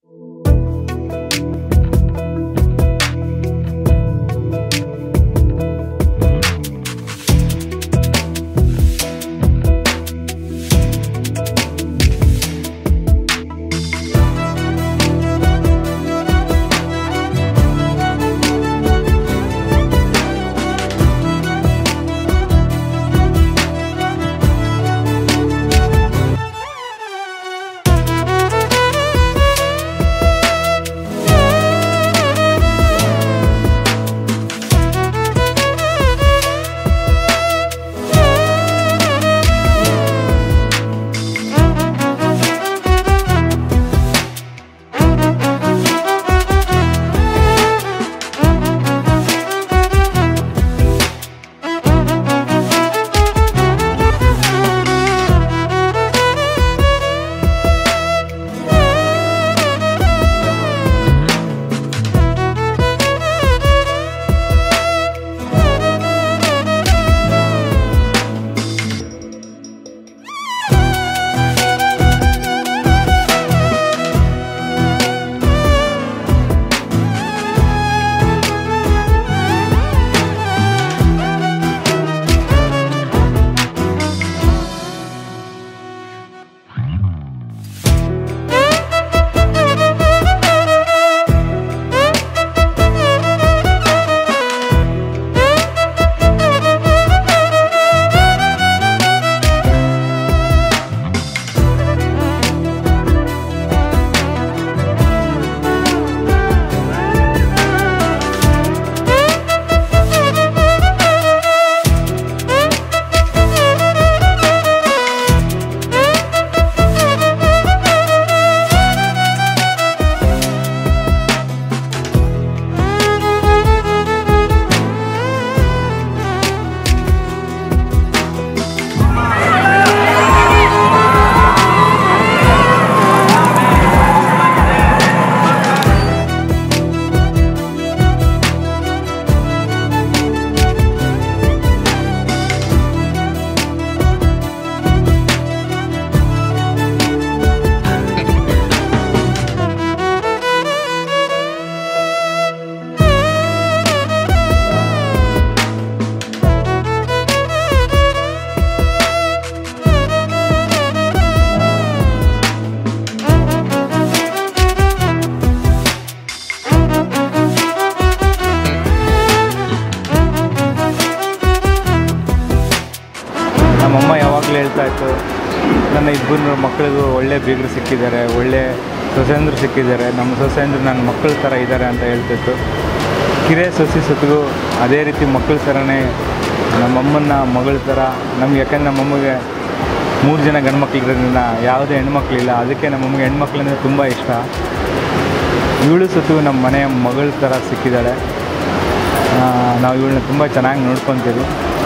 ನಮ್ಮಮ್ಮ ಯಾವಾಗಲೂ ಹೇಳ್ತಾ ಇತ್ತು ನನ್ನ ಇಬ್ಬರು ಮಕ್ಕಳಿಗೂ ಒಳ್ಳೆ ಬೀಗರು ಸಿಕ್ಕಿದ್ದಾರೆ ಒಳ್ಳೆ ಸೊಸೆಂದ್ರು ಸಿಕ್ಕಿದ್ದಾರೆ ನಮ್ಮ ಸೊಸೆಂದ್ರು ನನ್ನ ಮಕ್ಕಳ ಥರ ಇದ್ದಾರೆ ಅಂತ ಹೇಳ್ತಿತ್ತು ಕಿರೆ ಸೊಸೆ ಸುತ್ತಿಗೂ ಅದೇ ರೀತಿ ಮಕ್ಕಳ ಥರನೇ ನಮ್ಮಮ್ಮನ ಮಗಳ ಥರ ನಮ್ಗೆ ಯಾಕಂದ್ರೆ ನಮ್ಮಮ್ಮಗೆ ಮೂರು ಜನ ಗಂಡು ಮಕ್ಳಿರೋದ್ರಿಂದ ಯಾವುದೇ ಹೆಣ್ಮಕ್ಳಿಲ್ಲ ಅದಕ್ಕೆ ನಮ್ಮಮ್ಮಗೆ ಹೆಣ್ಮಕ್ಳಂದ್ರೆ ತುಂಬ ಇಷ್ಟ ಇವಳು ಸುತ್ತು ನಮ್ಮ ಮನೆಯ ಮಗಳ ಥರ ಸಿಕ್ಕಿದ್ದಾಳೆ ಆ, ನಾವು ಇವಳನ್ನ ತುಂಬ ಚೆನ್ನಾಗಿ ನೋಡ್ಕೊತೀವಿ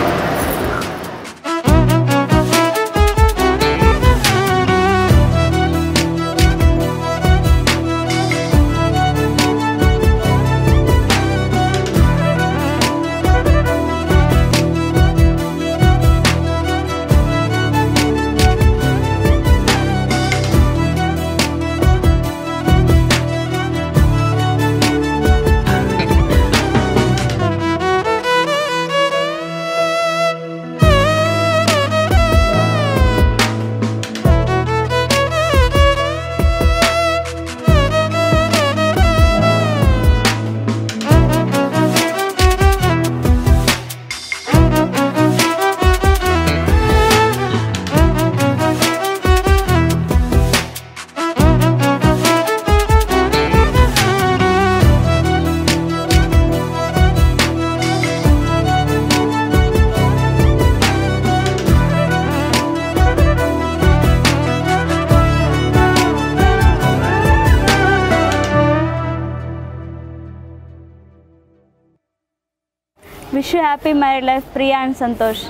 wish you happy married life Priya and Santosh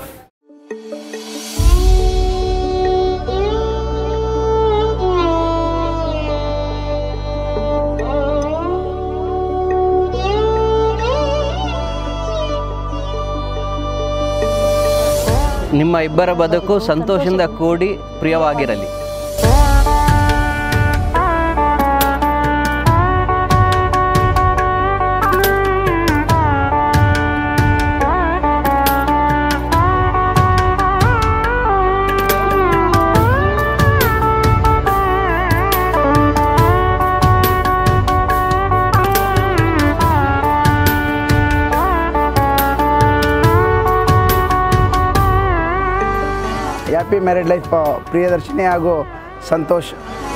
ನಿಮ್ಮ ಇಬ್ಬರ ಬದುಕು ಸಂತೋಷದಿಂದ ಕೂಡಿ ಪ್ರಿಯವಾಗಿರಲಿ ಹ್ಯಾಪಿ ಮ್ಯಾರಿಡ್ ಲೈಫ್ ಪ್ರಿಯದರ್ಶಿನಿ ಹಾಗೂ ಸಂತೋಷ್